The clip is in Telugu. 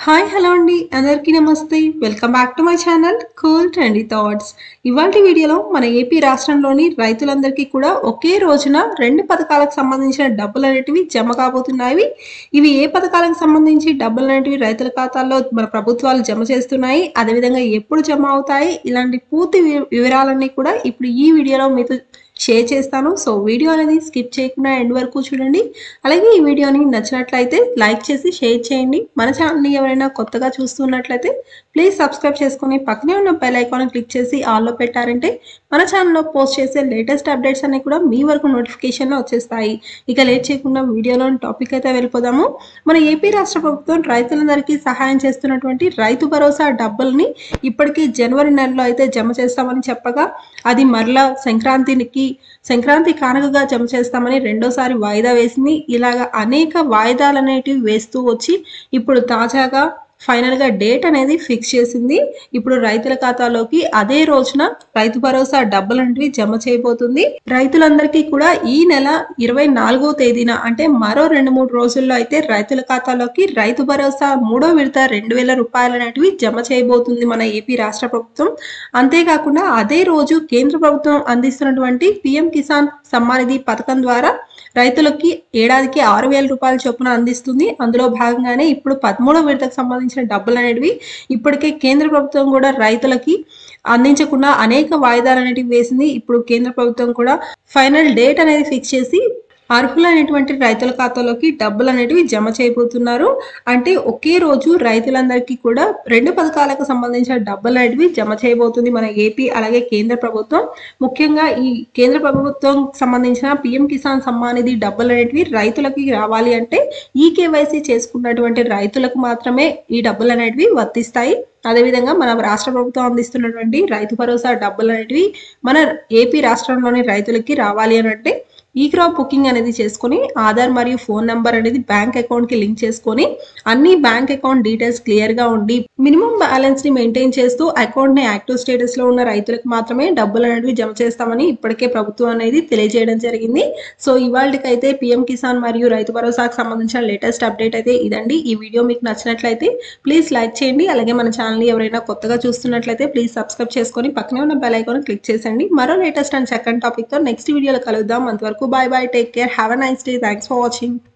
హాయ్ హలో అండి అందరికీ నమస్తే welcome back to my channel Cool Trendy Thoughts ఇవాళ వీడియోలో మన ఏపీ రాష్ట్రంలోని రైతులందరికీ కూడా ఒకే రోజున రెండు పథకాలకు సంబంధించిన డబ్బులు అనేటివి జమ కాబోతున్నాయి ఇవి ఏ పథకాలకు సంబంధించి డబ్బులు అనేటివి రైతుల ఖాతాల్లో మన ప్రభుత్వాలు జమ చేస్తున్నాయి అదేవిధంగా ఎప్పుడు జమ అవుతాయి ఇలాంటి పూర్తి వి- వివరాలన్నీ కూడా ఇప్పుడు ఈ వీడియోలో మీతో షేర్ చేస్తాను సో వీడియో అనేది స్కిప్ చేయకుండా ఎండ్ వరకు చూడండి అలాగే ఈ వీడియోని నచ్చినట్లయితే లైక్ చేసి షేర్ చేయండి మన ఛానల్ని ఎవరైనా కొత్తగా చూస్తున్నట్లయితే ప్లీజ్ సబ్స్క్రైబ్ చేసుకొని పక్కనే ఉన్న బెల్ ఐకాన్ క్లిక్ చేసి ఆల్లో పెట్టారంటే మన ఛానల్లో పోస్ట్ చేసే లేటెస్ట్ అప్డేట్స్ అన్ని కూడా మీ వరకు నోటిఫికేషన్లో వచ్చేస్తాయి ఇక లేట్ చేయకుండా వీడియోలోని టాపిక్ అయితే వెళ్ళిపోదాము మన ఏపీ రాష్ట్ర ప్రభుత్వం రైతులందరికీ సహాయం చేస్తున్నటువంటి రైతు భరోసా డబ్బుల్ని ఇప్పటికీ జనవరి నెలలో అయితే జమ చేస్తామని చెప్పగా అది మరలా సంక్రాంతికి సంక్రాంతి కానుకగా జమ చేస్తామని రెండోసారి వాయిదా వేసింది ఇలాగ అనేక వాయిదాలు అనేటివి వేస్తూ వచ్చి ఇప్పుడు తాజాగా ఫైనల్ గా డేట్ అనేది ఫిక్స్ చేసింది ఇప్పుడు రైతుల ఖాతాలోకి అదే రోజున రైతు భరోసా డబ్బులు అనేవి జమ చేయబోతుంది రైతులందరికీ కూడా ఈ నెల ఇరవై నాలుగో తేదీన అంటే మరో రెండు మూడు రోజుల్లో అయితే రైతుల ఖాతాలోకి రైతు భరోసా మూడో విడత రెండు వేల రూపాయలు అనేటివి జమ చేయబోతుంది మన ఏపీ రాష్ట్ర ప్రభుత్వం అంతేకాకుండా అదే రోజు కేంద్ర ప్రభుత్వం అందిస్తున్నటువంటి పిఎం కిసాన్ సమ్మాన్ నిధి పథకం ద్వారా రైతులకి ఏడాదికి ఆరు వేల రూపాయల చొప్పున అందిస్తుంది అందులో భాగంగానే ఇప్పుడు పదమూడో విడతకు సంబంధించిన డబ్బులు అనేటివి ఇప్పటికే కేంద్ర ప్రభుత్వం కూడా రైతులకి అందించకుండా అనేక వాయిదాలు అనేటివి వేసింది ఇప్పుడు కేంద్ర ప్రభుత్వం కూడా ఫైనల్ డేట్ అనేది ఫిక్స్ చేసి అర్హులైనటువంటి రైతుల ఖాతాలోకి డబ్బులు అనేటివి జమ చేయబోతున్నారు అంటే ఒకే రోజు రైతులందరికీ కూడా రెండు పథకాలకు సంబంధించిన డబ్బులు అనేటివి జమ చేయబోతుంది మన ఏపీ అలాగే కేంద్ర ప్రభుత్వం ముఖ్యంగా ఈ కేంద్ర ప్రభుత్వం సంబంధించిన పిఎం కిసాన్ సమ్మాన్ నిధి డబ్బులు అనేటివి రైతులకి రావాలి అంటే ఈ కేవైసీ చేసుకున్నటువంటి రైతులకు మాత్రమే ఈ డబ్బులు అనేటివి వర్తిస్తాయి అదేవిధంగా మన రాష్ట్ర ప్రభుత్వం అందిస్తున్నటువంటి రైతు భరోసా డబ్బులు అనేటివి మన ఏపీ రాష్ట్రంలోని రైతులకి రావాలి అని అంటే ఈ క్రాప్ బుకింగ్ అనేది చేసుకొని ఆధార్ మరియు ఫోన్ నంబర్ అనేది బ్యాంక్ అకౌంట్ కి లింక్ చేసుకొని అన్ని బ్యాంక్ అకౌంట్ డీటెయిల్స్ క్లియర్ గా ఉండి మినిమం బ్యాలెన్స్ ని మెయింటైన్ చేస్తూ అకౌంట్ ని యాక్టివ్ స్టేటస్ లో ఉన్న రైతులకు మాత్రమే డబ్బులు అనేవి జమ చేస్తామని ఇప్పటికే ప్రభుత్వం అనేది తెలియజేయడం జరిగింది సో ఇవాళకైతే పిఎం కిసాన్ మరియు రైతు భరోసాకు సంబంధించిన లేటెస్ట్ అప్డేట్ అయితే ఇదండి ఈ వీడియో మీకు నచ్చినట్లయితే ప్లీజ్ లైక్ చేయండి అలాగే మన ఛానల్ ఎవరైనా కొత్తగా చూస్తున్నట్లయితే ప్లీజ్ సబ్స్క్రైబ్ చేసుకొని పక్కనే ఉన్న బెల్ ఐకాన్ క్లిక్ చేసండి మరో లేటెస్ట్ అండ్ సెకండ్ టాపిక్ తో నెక్స్ట్ వీడియోలో కలుద్దాం అంతవరకు bye bye take care have a nice day thanks for watching